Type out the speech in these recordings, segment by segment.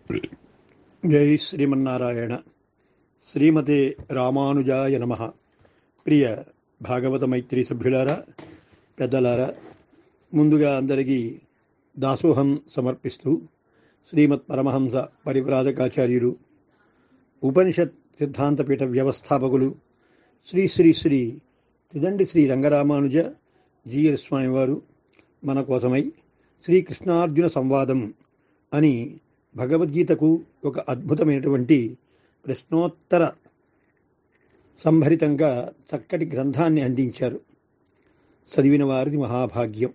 జై శ్రీమన్నారాయణ శ్రీమతే రామానుజాయ నమ ప్రియ భాగవత మైత్రి సభ్యులారా పెద్దలారా ముందుగా అందరికీ దాసోహం సమర్పిస్తూ శ్రీమత్ పరమహంస పరివ్రాజకాచార్యులు ఉపనిషత్ సిద్ధాంతపీఠ వ్యవస్థాపకులు శ్రీ శ్రీ శ్రీ తిదండి శ్రీ రంగరామానుజ జీఎల్ స్వామివారు మన కోసమై శ్రీకృష్ణార్జున సంవాదం అని భగవద్గీతకు ఒక అద్భుతమైనటువంటి ప్రశ్నోత్తర సంభరితంగా చక్కటి గ్రంథాన్ని అందించారు చదివిన వారిది మహాభాగ్యం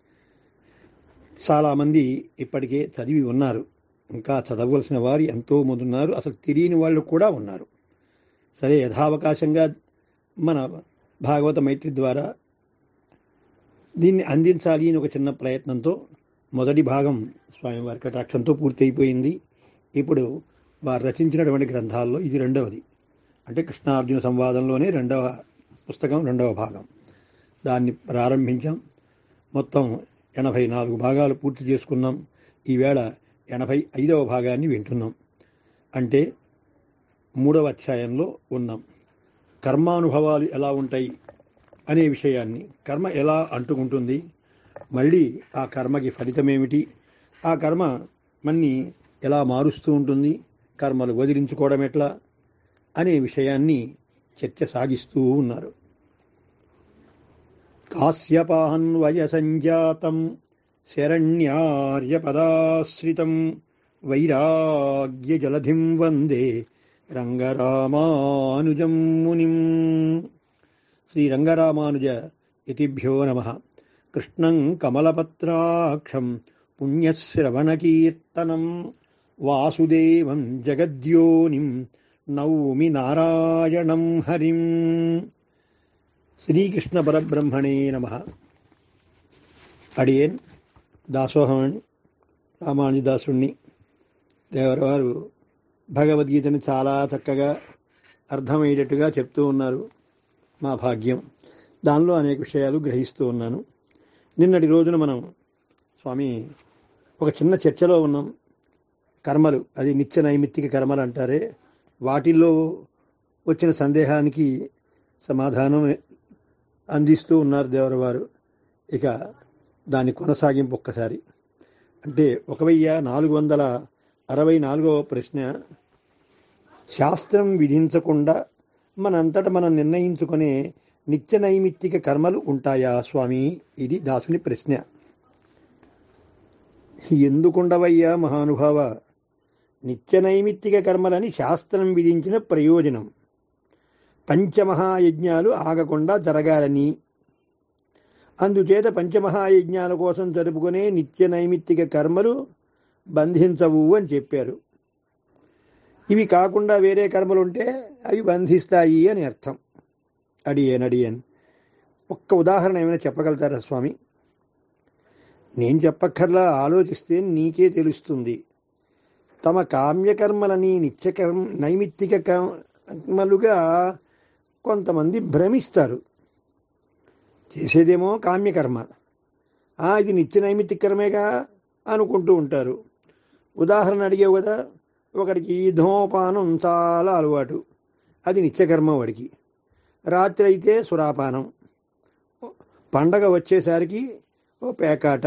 చాలామంది ఇప్పటికే చదివి ఉన్నారు ఇంకా చదవలసిన వారు ఎంతో మంది ఉన్నారు అసలు తెలియని వాళ్ళు కూడా ఉన్నారు సరే యథావకాశంగా మన భాగవత మైత్రి ద్వారా దీన్ని అందించాలి అని ఒక చిన్న ప్రయత్నంతో మొదటి భాగం స్వామివారి కటాక్షంతో పూర్తయిపోయింది ఇప్పుడు వారు రచించినటువంటి గ్రంథాల్లో ఇది రెండవది అంటే కృష్ణార్జున సంవాదంలోనే రెండవ పుస్తకం రెండవ భాగం దాన్ని ప్రారంభించాం మొత్తం ఎనభై నాలుగు భాగాలు పూర్తి చేసుకున్నాం ఈవేళ ఎనభై ఐదవ భాగాన్ని వింటున్నాం అంటే మూడవ అధ్యాయంలో ఉన్నాం కర్మానుభవాలు ఎలా ఉంటాయి అనే విషయాన్ని కర్మ ఎలా అంటుకుంటుంది మళ్ళీ ఆ కర్మకి ఫలితమేమిటి ఆ కర్మ మన్ని ఎలా మారుస్తూ ఉంటుంది కర్మలు వదిలించుకోవడం ఎట్లా అనే విషయాన్ని చర్చ సాగిస్తూ ఉన్నారు కాశ్యపాన్వయ సంజాతం శరణ్యార్యపదాశ్రితం వైరాగ్య జలధిం వందే రంగరామానుజం మునిం శ్రీరంగరామానుజ ఇతిభ్యో నమ కృష్ణం కమలపత్రాక్షం పుణ్యశ్రవణకీర్తనం వాసుదేవం జగద్యోనిం నౌమి నారాయణం హరిం శ్రీకృష్ణ పరబ్రహ్మణే నమ అడియన్ దాసోహం రామానుజదాసుణ్ణి దేవరవారు భగవద్గీతని చాలా చక్కగా అర్థమయ్యేటట్టుగా చెప్తూ ఉన్నారు మా భాగ్యం దానిలో అనేక విషయాలు గ్రహిస్తూ ఉన్నాను నిన్నటి రోజున మనం స్వామి ఒక చిన్న చర్చలో ఉన్నాం కర్మలు అది నిత్య నైమిత్తిక కర్మలు అంటారే వాటిల్లో వచ్చిన సందేహానికి సమాధానం అందిస్తూ ఉన్నారు దేవరవారు ఇక దాని కొనసాగింపు ఒక్కసారి అంటే ఒక వెయ్యి నాలుగు వందల అరవై నాలుగవ ప్రశ్న శాస్త్రం విధించకుండా మనంతట మనం నిర్ణయించుకునే నిత్య నైమిత్తిక కర్మలు ఉంటాయా స్వామి ఇది దాసుని ప్రశ్న ఎందుకుండవయ్యా మహానుభావ నిత్య నైమిత్తిక కర్మలని శాస్త్రం విధించిన ప్రయోజనం పంచమహాయజ్ఞాలు ఆగకుండా జరగాలని అందుచేత పంచమహాయజ్ఞాల కోసం జరుపుకునే నిత్య నైమిత్తిక కర్మలు బంధించవు అని చెప్పారు ఇవి కాకుండా వేరే కర్మలు ఉంటే అవి బంధిస్తాయి అని అర్థం అడియన్ అడియన్ ఒక్క ఉదాహరణ ఏమైనా చెప్పగలుగుతారా స్వామి నేను చెప్పక్కర్లా ఆలోచిస్తే నీకే తెలుస్తుంది తమ కామ్యకర్మలని నిత్యకర్మ నైమిత్తిక కర్మలుగా కొంతమంది భ్రమిస్తారు చేసేదేమో కామ్యకర్మ ఇది నిత్య నైమిత్తిక కర్మేగా అనుకుంటూ ఉంటారు ఉదాహరణ అడిగావు కదా ఒకడికి ధూమపానం చాలా అలవాటు అది నిత్యకర్మ వాడికి రాత్రి అయితే సురాపానం పండగ వచ్చేసరికి ఓ పేకాట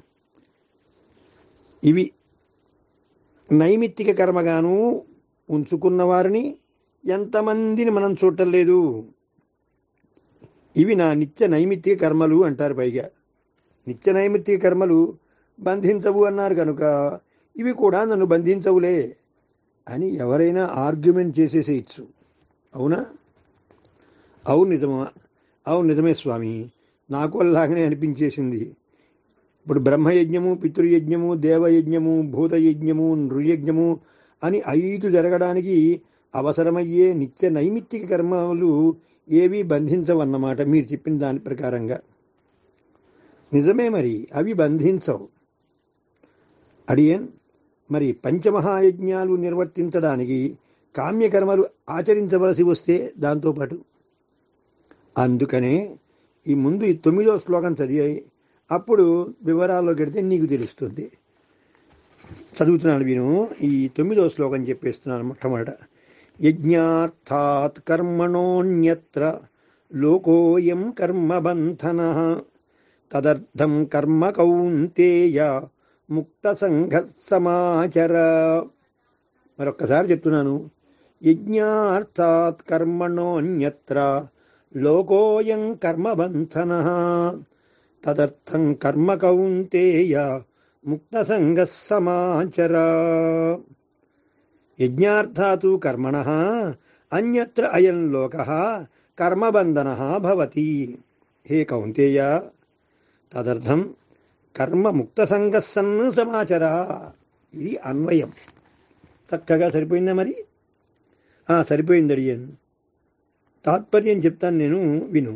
ఇవి నైమిత్తిక కర్మగాను ఉంచుకున్న వారిని ఎంతమందిని మనం చూడలేదు ఇవి నా నిత్య నైమిత్తిక కర్మలు అంటారు పైగా నిత్య నైమిత్తిక కర్మలు బంధించవు అన్నారు కనుక ఇవి కూడా నన్ను బంధించవులే అని ఎవరైనా ఆర్గ్యుమెంట్ చేసేసేయచ్చు అవునా అవును నిజమా అవును నిజమే స్వామి నాకు అలాగనే అనిపించేసింది ఇప్పుడు బ్రహ్మయజ్ఞము పితృయజ్ఞము దేవయజ్ఞము భూతయజ్ఞము నృయజ్ఞము అని ఐదు జరగడానికి అవసరమయ్యే నిత్య నైమిత్తిక కర్మలు ఏవి బంధించవన్నమాట మీరు చెప్పిన దాని ప్రకారంగా నిజమే మరి అవి బంధించవు అడియన్ మరి పంచమహాయజ్ఞాలు నిర్వర్తించడానికి కామ్యకర్మలు ఆచరించవలసి వస్తే దాంతోపాటు అందుకనే ఈ ముందు ఈ తొమ్మిదో శ్లోకం చదివాయి అప్పుడు వివరాల్లోకి వెడితే నీకు తెలుస్తుంది చదువుతున్నాను విను ఈ తొమ్మిదో శ్లోకం చెప్పేస్తున్నాను మొట్టమొదట యజ్ఞార్థాత్ కర్మణోన్యత్ర లోకోయం కర్మబంధన తదర్థం కర్మ కౌంతేయ ముక్త సంఘ సమాచర మరొక్కసారి చెప్తున్నాను యజ్ఞార్థాత్ కర్మణోన్యత్ర లోకోయం కర్మబంధన తదర్థం కర్మ కౌంతేయ ముక్త సంఘ సమాచర యజ్ఞార్థాతు కర్మణ అన్యత్ర అయం లోక కర్మబంధన భవతి హే కౌంతేయ తదర్థం కర్మ ముక్త సంగస్సన్ సమాచర ఇది అన్వయం చక్కగా సరిపోయిందా మరి ఆ, సరిపోయింది అడిగాను తాత్పర్యం చెప్తాను నేను విను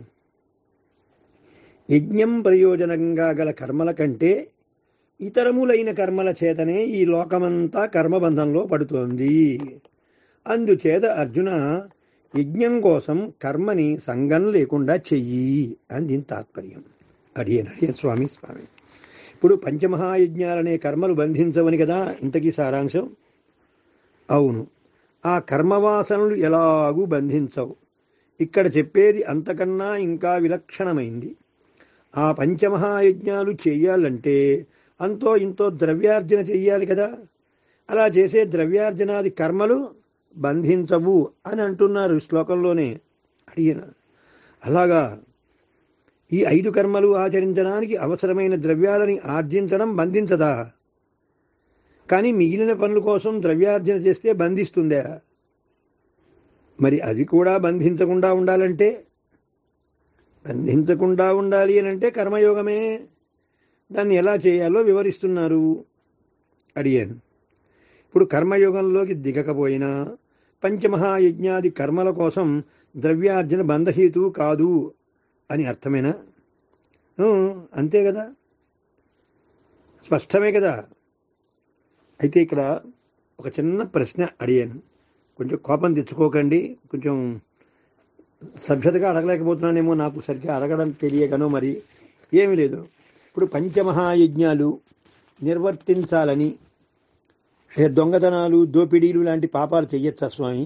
యజ్ఞం ప్రయోజనంగా గల కర్మల కంటే ఇతరములైన కర్మల చేతనే ఈ లోకమంతా కర్మబంధంలో పడుతోంది అందుచేత అర్జున యజ్ఞం కోసం కర్మని సంగం లేకుండా చెయ్యి అని దీని తాత్పర్యం అడియన్ అడియన్ స్వామి స్వామి ఇప్పుడు పంచమహాయజ్ఞాలనే కర్మలు బంధించవని కదా ఇంతకీ సారాంశం అవును ఆ కర్మవాసనలు ఎలాగూ బంధించవు ఇక్కడ చెప్పేది అంతకన్నా ఇంకా విలక్షణమైంది ఆ పంచమహాయజ్ఞాలు చేయాలంటే అంతో ఇంతో ద్రవ్యార్జన చెయ్యాలి కదా అలా చేసే ద్రవ్యార్జనాది కర్మలు బంధించవు అని అంటున్నారు ఈ శ్లోకంలోనే అడిగిన అలాగా ఈ ఐదు కర్మలు ఆచరించడానికి అవసరమైన ద్రవ్యాలని ఆర్జించడం బంధించదా కానీ మిగిలిన పనుల కోసం ద్రవ్యార్జన చేస్తే బంధిస్తుందా మరి అది కూడా బంధించకుండా ఉండాలంటే బంధించకుండా ఉండాలి అని అంటే కర్మయోగమే దాన్ని ఎలా చేయాలో వివరిస్తున్నారు అడిగాను ఇప్పుడు కర్మయోగంలోకి దిగకపోయినా పంచమహాయజ్ఞాది కర్మల కోసం ద్రవ్యార్జన బంధహేతువు కాదు అని అర్థమేనా ఊ, అంతే కదా స్పష్టమే కదా అయితే ఇక్కడ ఒక చిన్న ప్రశ్న అడిగాను కొంచెం కోపం తెచ్చుకోకండి కొంచెం సభ్యతగా అడగలేకపోతున్నానేమో నాకు సరిగ్గా అడగడం తెలియకనో మరి ఏమీ లేదు ఇప్పుడు పంచమహాయజ్ఞాలు నిర్వర్తించాలని ఏ దొంగతనాలు దోపిడీలు లాంటి పాపాలు చెయ్యొచ్చా స్వామి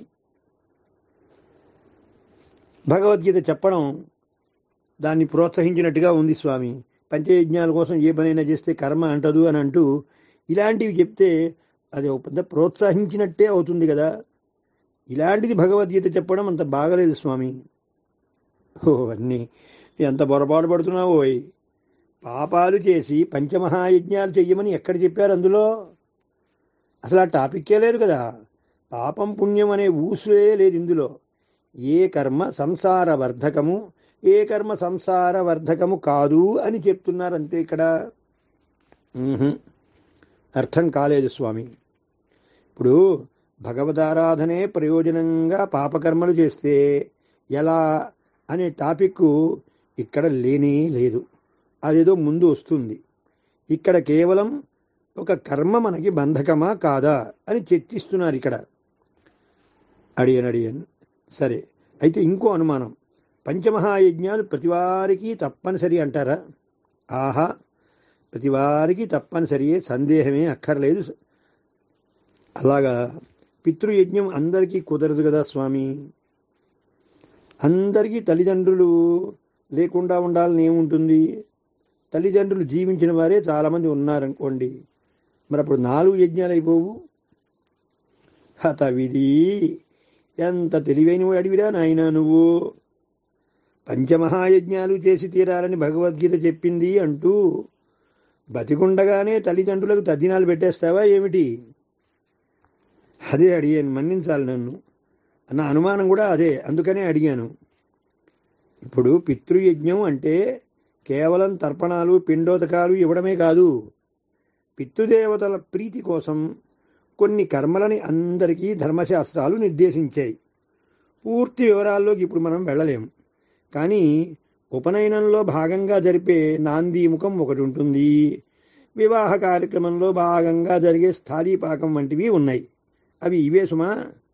భగవద్గీత చెప్పడం దాన్ని ప్రోత్సహించినట్టుగా ఉంది స్వామి పంచయజ్ఞాల కోసం ఏ పనైనా చేస్తే కర్మ అంటదు అని అంటూ ఇలాంటివి చెప్తే అది ఒక పెద్ద ప్రోత్సహించినట్టే అవుతుంది కదా ఇలాంటిది భగవద్గీత చెప్పడం అంత బాగలేదు స్వామి ఓ అన్నీ ఎంత పొరపాటు పడుతున్నావోయ్ పాపాలు చేసి పంచమహాయజ్ఞాలు చెయ్యమని ఎక్కడ చెప్పారు అందులో అసలు ఆ టాపిక్కే లేదు కదా పాపం పుణ్యం అనే ఊసే లేదు ఇందులో ఏ కర్మ సంసార వర్ధకము ఏ కర్మ సంసార వర్ధకము కాదు అని చెప్తున్నారు అంతే ఇక్కడ మ్మ్హ్. అర్థం కాలేదు స్వామి ఇప్పుడు భగవదారాధనే ప్రయోజనంగా పాపకర్మలు చేస్తే ఎలా అనే టాపిక్ ఇక్కడ లేనే లేదు అదేదో ముందు వస్తుంది ఇక్కడ కేవలం ఒక కర్మ మనకి బంధకమా కాదా అని చర్చిస్తున్నారు ఇక్కడ అడియన్ అడియన్ సరే అయితే ఇంకో అనుమానం పంచమహాయజ్ఞాలు ప్రతివారికి తప్పనిసరి అంటారా ఆహా ప్రతివారికి తప్పనిసరియే సందేహమే అక్కర్లేదు అలాగా పితృయజ్ఞం అందరికీ కుదరదు కదా స్వామి అందరికీ తల్లిదండ్రులు లేకుండా ఉండాలని ఏముంటుంది తల్లిదండ్రులు జీవించిన వారే చాలామంది ఉన్నారనుకోండి మరి అప్పుడు నాలుగు యజ్ఞాలు అయిపోవు హత విధి ఎంత తెలివైన అడివిరా నాయన నువ్వు పంచమహాయజ్ఞాలు చేసి తీరాలని భగవద్గీత చెప్పింది అంటూ బతికుండగానే తల్లిదండ్రులకు తద్దినాలు పెట్టేస్తావా ఏమిటి అదే అడిగాను మన్నించాలి నన్ను నా అనుమానం కూడా అదే అందుకనే అడిగాను ఇప్పుడు పితృయజ్ఞం అంటే కేవలం తర్పణాలు పిండోదకాలు ఇవ్వడమే కాదు పితృదేవతల ప్రీతి కోసం కొన్ని కర్మలని అందరికీ ధర్మశాస్త్రాలు నిర్దేశించాయి పూర్తి వివరాల్లోకి ఇప్పుడు మనం వెళ్ళలేం కానీ ఉపనయనంలో భాగంగా జరిపే నాందీముఖం ఒకటి ఉంటుంది వివాహ కార్యక్రమంలో భాగంగా జరిగే స్థాళీపాకం వంటివి ఉన్నాయి అవి ఇవే సుమా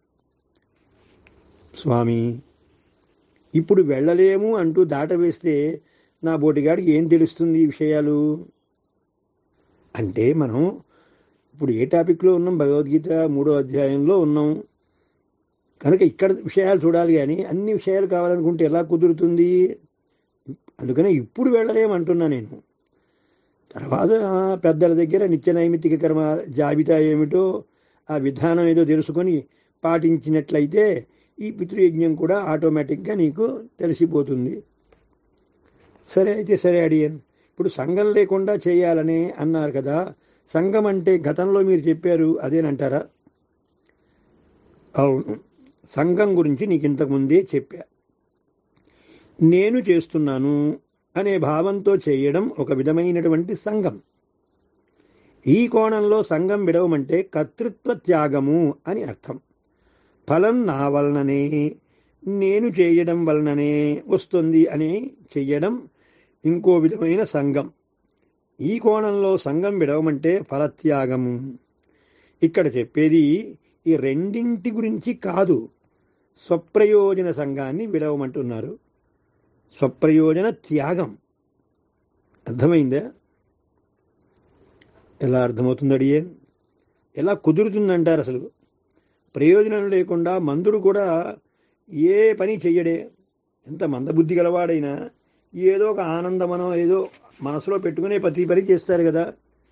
స్వామి ఇప్పుడు వెళ్ళలేము అంటూ దాటవేస్తే నా బోటిగాడికి ఏం తెలుస్తుంది ఈ విషయాలు అంటే మనం ఇప్పుడు ఏ టాపిక్లో ఉన్నాం భగవద్గీత మూడో అధ్యాయంలో ఉన్నాం కనుక ఇక్కడ విషయాలు చూడాలి కానీ అన్ని విషయాలు కావాలనుకుంటే ఎలా కుదురుతుంది అందుకనే ఇప్పుడు వెళ్ళలేమంటున్నా నేను తర్వాత ఆ పెద్దల దగ్గర నిత్య నైమిత్తిక కర్మ జాబితా ఏమిటో ఆ విధానం ఏదో తెలుసుకొని పాటించినట్లయితే ఈ పితృయజ్ఞం కూడా ఆటోమేటిక్గా నీకు తెలిసిపోతుంది సరే అయితే సరే అడియన్ ఇప్పుడు సంఘం లేకుండా చేయాలని అన్నారు కదా సంఘం అంటే గతంలో మీరు చెప్పారు అదేనంటారా అవును సంఘం గురించి నీకు ఇంతకుముందే చెప్పా నేను చేస్తున్నాను అనే భావంతో చేయడం ఒక విధమైనటువంటి సంఘం ఈ కోణంలో సంఘం విడవమంటే కర్తృత్వ త్యాగము అని అర్థం ఫలం నా వలననే నేను చేయడం వలననే వస్తుంది అని చెయ్యడం ఇంకో విధమైన సంఘం ఈ కోణంలో సంఘం విడవమంటే ఫలత్యాగము ఇక్కడ చెప్పేది ఈ రెండింటి గురించి కాదు స్వప్రయోజన సంఘాన్ని విడవమంటున్నారు స్వప్రయోజన త్యాగం అర్థమైందా ఎలా అర్థమవుతుంది అడియే ఎలా కుదురుతుందంటారు అసలు ప్రయోజనం లేకుండా మందుడు కూడా ఏ పని చెయ్యడే ఎంత మందబుద్ధి గలవాడైనా ఏదో ఒక ఆనందమనో ఏదో మనసులో పెట్టుకునే ప్రతి పని చేస్తారు కదా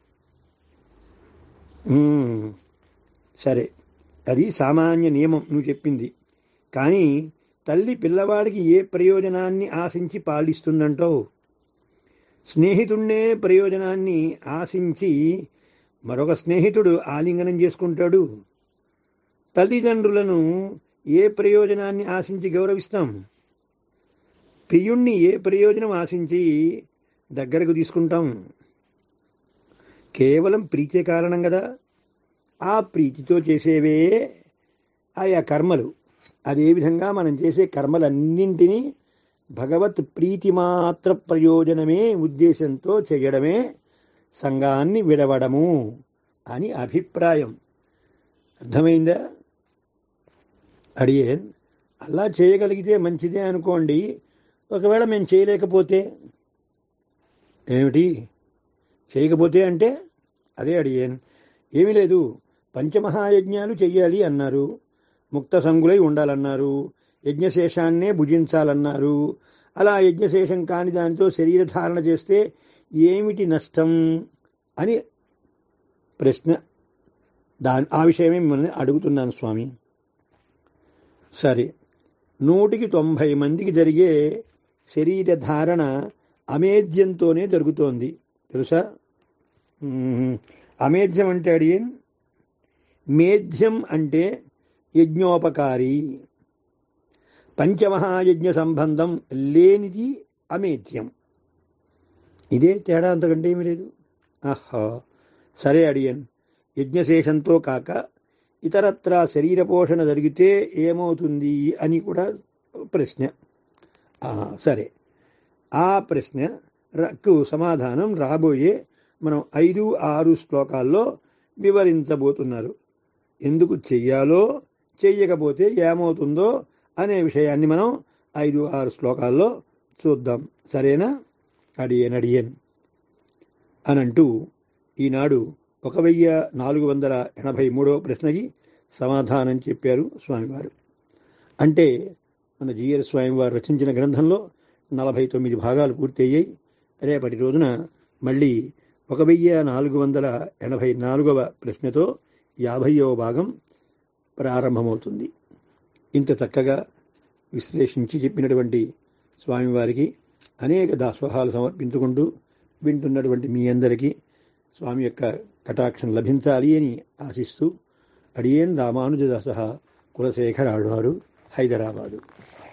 ఉమ్, సరే అది సామాన్య నియమం నువ్వు చెప్పింది కానీ తల్లి పిల్లవాడికి ఏ ప్రయోజనాన్ని ఆశించి పాలిస్తుందంటావు స్నేహితుడినే ప్రయోజనాన్ని ఆశించి మరొక స్నేహితుడు ఆలింగనం చేసుకుంటాడు తల్లిదండ్రులను ఏ ప్రయోజనాన్ని ఆశించి గౌరవిస్తాం ప్రియుణ్ణి ఏ ప్రయోజనం ఆశించి దగ్గరకు తీసుకుంటాం కేవలం ప్రీతే కారణం కదా ఆ ప్రీతితో చేసేవే ఆయా కర్మలు అదేవిధంగా మనం చేసే కర్మలన్నింటినీ భగవత్ ప్రీతి మాత్ర ప్రయోజనమే ఉద్దేశంతో చేయడమే సంఘాన్ని విడవడము అని అభిప్రాయం అర్థమైందా అడిగేన్ అలా చేయగలిగితే మంచిదే అనుకోండి ఒకవేళ మేము చేయలేకపోతే ఏమిటి చేయకపోతే అంటే అదే అడిగాను ఏమీ లేదు పంచమహాయజ్ఞాలు చెయ్యాలి అన్నారు ముక్త సంగులై ఉండాలన్నారు యజ్ఞశేషాన్నే భుజించాలన్నారు అలా యజ్ఞశేషం కాని దానితో శరీర ధారణ చేస్తే ఏమిటి నష్టం అని ప్రశ్న దాని ఆ విషయమే మిమ్మల్ని అడుగుతున్నాను స్వామి సరే నూటికి తొంభై మందికి జరిగే శరీర ధారణ అమేధ్యంతోనే జరుగుతోంది తెలుసా మ్మ్. అమేధ్యం అంటే అడిగిన్ మేధ్యం అంటే యజ్ఞోపకారి పంచమహాయజ్ఞ సంబంధం లేనిది అమేధ్యం ఇదే తేడా అంతకంటే ఏమీ లేదు ఆహా సరే అడియన్ యజ్ఞశేషంతో కాక ఇతరత్రా శరీర పోషణ జరిగితే ఏమవుతుంది అని కూడా ప్రశ్న ఆ, సరే ఆ ప్రశ్న రకు సమాధానం రాబోయే మనం ఐదు ఆరు శ్లోకాల్లో వివరించబోతున్నారు ఎందుకు చెయ్యాలో చెయ్యకపోతే ఏమవుతుందో అనే విషయాన్ని మనం ఐదు ఆరు శ్లోకాల్లో చూద్దాం సరేనా అడియన్ అడియన్ అనంటూ ఈనాడు ఒక వెయ్యి నాలుగు వందల ఎనభై మూడవ ప్రశ్నకి సమాధానం చెప్పారు స్వామివారు అంటే మన జిఆర్ స్వామివారు రచించిన గ్రంథంలో నలభై తొమ్మిది భాగాలు పూర్తయ్యాయి రేపటి రోజున మళ్ళీ ఒక వెయ్యి నాలుగు వందల ఎనభై నాలుగవ ప్రశ్నతో యాభైవ భాగం ప్రారంభమవుతుంది ఇంత చక్కగా విశ్లేషించి చెప్పినటువంటి స్వామివారికి అనేక దాస్వహాలు సమర్పించుకుంటూ వింటున్నటువంటి మీ అందరికీ స్వామి యొక్క కటాక్షం లభించాలి అని ఆశిస్తూ అడియేన్ రామానుజదాస కులశేఖర్ ఆళ్వారు హైదరాబాదు